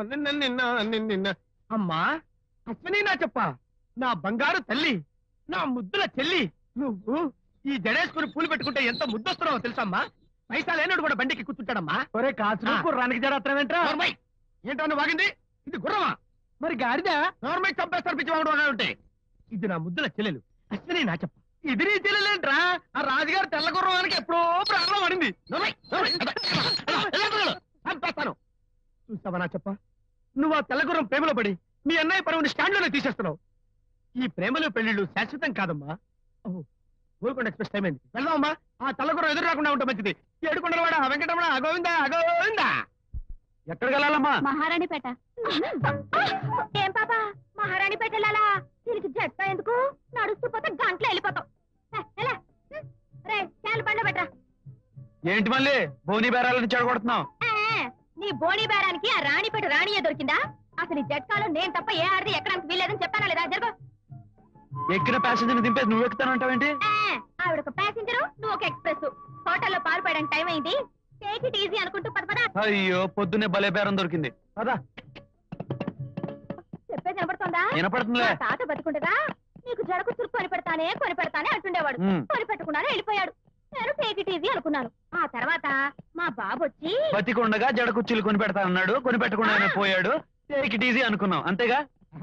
నిన్న నిన్న నిన్న నిన్న అమ్మా అశ్విని నా చెప్ప నా బంగారు తల్లి నా ముద్దుల చెల్లి నువ్వు ఈ జడేసుకుని పూలు పెట్టుకుంటే ఎంత ముద్దొస్తున్నావో తెలుసమ్మా పైసా లేనోడు కూడా బండికి కూర్చుంటాడమ్మా ఒరే కాచు గుర్రానికి జడత్రమేంట్రా నోర్మై ఏంటో నువ్వు వాగింది ఇది గుర్రమా మరి గాడిద నోర్మై చంపేస్తారు పిచ్చి వాడు ఉంటే ఇది నా ముద్దుల చెల్లెలు అశ్విని నా చెప్ప ఇది నీ చెల్లెలేంట్రా ఆ రాజుగారు తెల్ల గుర్రానికి ఎప్పుడో ప్రాణం పడింది నోర్మై, నోర్మై, అబ్బా, అబ్బా, అబ్బా, ఎలా పిల్లలు? చంపేస్తాను చూస్తావా నా చెప్ప నువ్వు ఆ తెల్లగుర్రం ప్రేమలో పడి మీ అన్నయ్య పరువుని స్టాండ్ లోనే తీసేస్తున్నావు ఈ ప్రేమలు పెళ్లిళ్ళు శాశ్వతం కాదమ్మా ఓహో ఊరుకొండ ఎక్స్ప్రెస్ టైం అయింది వెళ్దామమ్మా ఆ తెల్లగుర్రం ఎదురు రాకుండా ఉంటే మంచిది ఏడుకొండలవాడ వెంకటరమణ అగోవిందా అగోవిందా ఎక్కడికి వెళ్ళాలమ్మా మహారాణిపేట ఏం పాప మహారాణిపేట వెళ్ళాలా దీనికి జట్ట ఎందుకు నడుస్తూ పోతే గంటలో వెళ్ళిపోతాం ఏ, ఎలా? హ్మ్. రే చాలు బండ పెట్టరా ఏంటి మళ్ళీ బోని బేరాలని చెడగొడుతున్నావు ఏ, నీ బోణి బేరానికి ఆ రాణిపేట రాణియే దొరికిందా అసలు ఈ జట్కాలో నేను తప్ప ఏ ఆడది ఎక్కడానికి వీల్లేదని చెప్పానా లేదా జరుగు ఎక్కిన ప్యాసింజర్ దింపేసి నువ్వు ఎక్కుతానంటావేంటి ఏ, ఆవిడ ఒక ప్యాసింజరు నువ్వు ఒక ఎక్స్ప్రెస్ హోటల్లో పాలు పోయడానికి టైం అయింది టేక్ ఇట్ ఈజీ అనుకుంటూ పద పద అయ్యో పొద్దున్నే భలే బేరం దొరికింది పదా చెప్పేది వినపడుతోందా వినపడుతుందిలే మా తాత బతుకుండగా నీకు జడకు చురుకు కొని పెడతానే కొని పెడతానే అంటుండేవాడు ఉమ్. కొని పెట్టకుండానే వెళ్ళిపోయాడు నేను టేక్ ఇట్ ఈజీ అనుకున్నాను ఆ తర్వాత మా బాబు వచ్చి బతికుండగా జడ కుర్చీలు కొని పెడతా అన్నాడు కొని పెట్టకుండా పోయాడు టేక్ ఇట్ ఈజీ అనుకున్నాం అంతేగా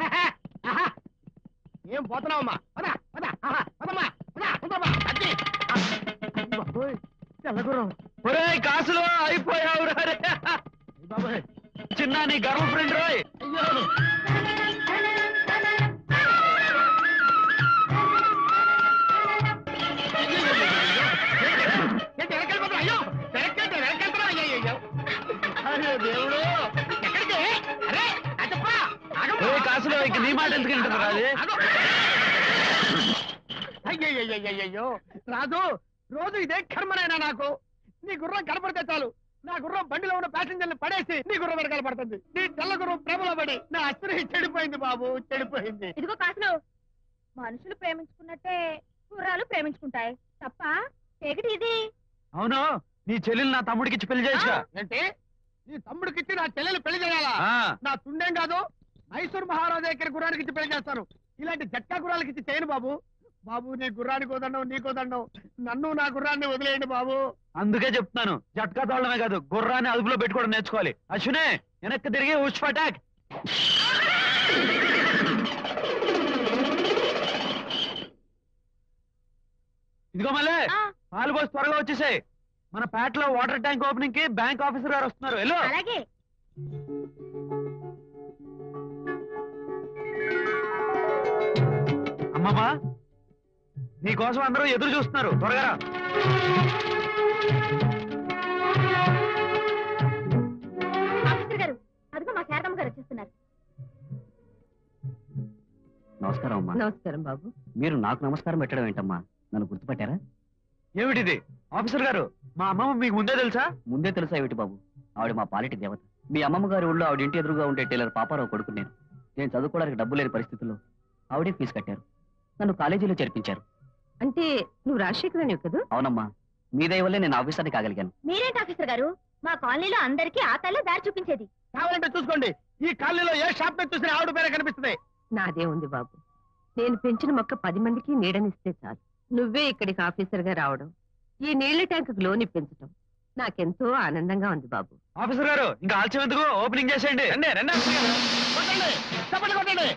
ఏం పోతున్నావమ్మా పద పద ఆహా, పదమ్మా పద పదమ్మా అద్దె. అయ్య బాబోయ్, తెల్లగుర్రం ఒరేయ్ కాసులు అయిపోయావు రే అయ్య బాబోయ్ చిన్న నీ గర్ల్ ఫ్రెండ్ రోయ్ అయ్యో ఏంటి వెనకెళ్ళిపోతున్నా? అయ్యో వెనక్కెళ్తే వెనక్కెళ్తున్నా? అయ్యో, అయ్యో. అయ్యో దేవుడు ఎక్కడికి అరే అచ్చప్పా ఆగమ్మా. ఓయ్ కాసులు ఇంక నీ మాట ఎందుకు వింటుంది రాజు ఆగు. అయ్యయ్యయ్యయ్యయ్యో రాజు రోజు ఇదే కర్మనైనా నాకు నీ గుర్రం కనపడితే చాలు నా గుర్రం బండిలో ఉన్న ప్యాసింజర్ని పడేసి నీ గుర్రం వెనకాల పడుతుంది నీ తెల్ల గుర్రం ప్రేమలో పడి నా అస్త్రి చెడిపోయింది బాబు చెడిపోయింది ఇదిగో కాసులు మనుషులు ప్రేమించుకున్నట్టే గుర్రాలు ప్రేమించుకుంటాయి తప్ప టేక్ ఇట్ ఈజీ అవును నీ చెల్లెలు నా తమ్ముడికి ఇచ్చి పెళ్లి చేయొచ్చుగా ఏంటి నీ తమ్ముడికిచ్చి నా చెల్లెలు పెళ్లి చేయాలా ఆ, నా తుండేం కాదు మైసూర్ మహారాజా దగ్గర గుర్రానికి ఇచ్చి పెళ్లి చేస్తాను ఇలాంటి జట్కా గుర్రాలకి ఇచ్చి చేయను బాబు బాబు నీ గుర్రానికి వదండం నీకు వదండం నన్ను నా గుర్రాన్ని వదిలేయండి బాబు అందుకే చెప్తున్నాను జట్కా తోడమే కాదు గుర్రాన్ని అదుపులో పెట్టుకోవడం నేర్చుకోవాలి అశ్వినే వెనక్కి తిరిగి ఉష్ అటాక్ ఇదిగో మళ్ళీ ఆ, పాలు పోసి త్వరగా వచ్చేసాయి మన పేటలో వాటర్ ట్యాంక్ ఓపెనింగ్ కి బ్యాంక్ ఆఫీసర్ గారు వస్తున్నారు వెళ్ళు అలాగే అమ్మమ్మా నీకోసం అందరూ ఎదురు చూస్తున్నారు త్వరగా రా. ఆఫీసర్ గారు అదిగో మా శారదమ్మ గారు వచ్చేస్తున్నారు నమస్కారం అమ్మా నమస్కారం బాబు మీరు నాకు నమస్కారం పెట్టడం ఏంటమ్మా నన్ను గుర్తుపట్టారా ఏమిటిది ఆఫీసర్ గారు మా అమ్మమ్మ మీకు ముందే తెలుసా ముందే తెలుసా ఏమిటి బాబు ఆవిడ మా పాలిటి దేవత మీ అమ్మమ్మ గారి ఊళ్ళో ఆవిడ ఇంటి ఎదురుగా ఉండే టైలర్ పాపారావు కొడుకు నేను నేను చదువుకోవడానికి డబ్బు లేని పరిస్థితుల్లో ఆవిడే ఫీజు కట్టారు నన్ను కాలేజీలో చేర్పించారు అంటే నువ్వు రాజశేఖరని కదా అవునమ్మా మీ దయ వల్లే నేను ఆఫీసర్ని కాగలిగాను మీరేంటి ఆఫీసర్ గారు మా కాలనీలో అందరికీ ఆ తల్లే దారి చూపించేది కావాలంటే చూసుకోండి ఈ కాలనీలో ఏ షాప్ మీద చూసినా ఆవిడ పేరే కనిపిస్తుంది నాదే ఉంది బాబు నేను పెంచిన మొక్క పది మందికి నీడనిస్తే చాలు నువ్వే ఇక్కడికి ఆఫీసర్ గా రావడం ఈ నీళ్ల ట్యాంకు లోన్ ఇప్పించడం నాకెంతో ఆనందంగా ఉంది బాబు ఆఫీసర్ గారు ఇంకా ఆలస్యం ఎందుకు ఓపెనింగ్ చేసేయండి రండి రండి ఆఫీసర్ గారు. కొట్టండి చప్పట్లు కొట్టండి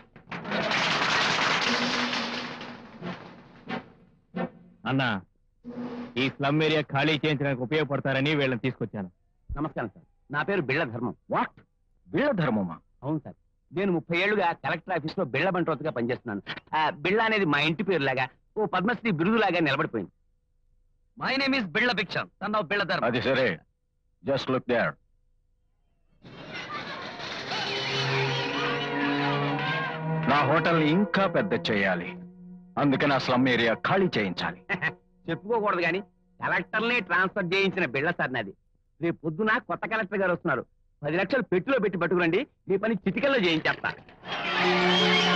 అన్నా ఈ స్లమ్ ఏరియా ఖాళీ చేయించడానికి ఉపయోగపడతారని వీళ్ళని తీసుకొచ్చాను నమస్కారం సార్ నా పేరు బిళ్ళ ధర్మం వాట్ వీళ్ళ ధర్మమా అవును సార్ నేను ముప్పై ఏళ్లుగా కలెక్టర్ ఆఫీస్ లో బిళ్ళ బంట్రోత్గా పనిచేస్తున్నాను ఆ, బిళ్ళ అనేది మా ఇంటి పేరు లాగా ఓ పద్మశ్రీ బిరుదులాగా నిలబడిపోయింది మై నేమ్ ఇస్ బిళ్ళ భిక్ష తన బిళ్ళ ధర్మ అది సరే జస్ట్ లుక్ దేర్ నా హోటల్ ఇంకా పెద్ద చేయాలి అందుకే నా స్లమ్ ఏరియా ఖాళీ చేయించాలి చెప్పుకోకూడదు కానీ కలెక్టర్ని ట్రాన్స్ఫర్ చేయించిన బిళ్ళ సార్ నాది రేపు పొద్దున కొత్త కలెక్టర్ గారు వస్తున్నారు పది లక్షలు పెట్టులో పెట్టి పట్టుకురండి మీ పని చిటికల్లో చేయించేస్తా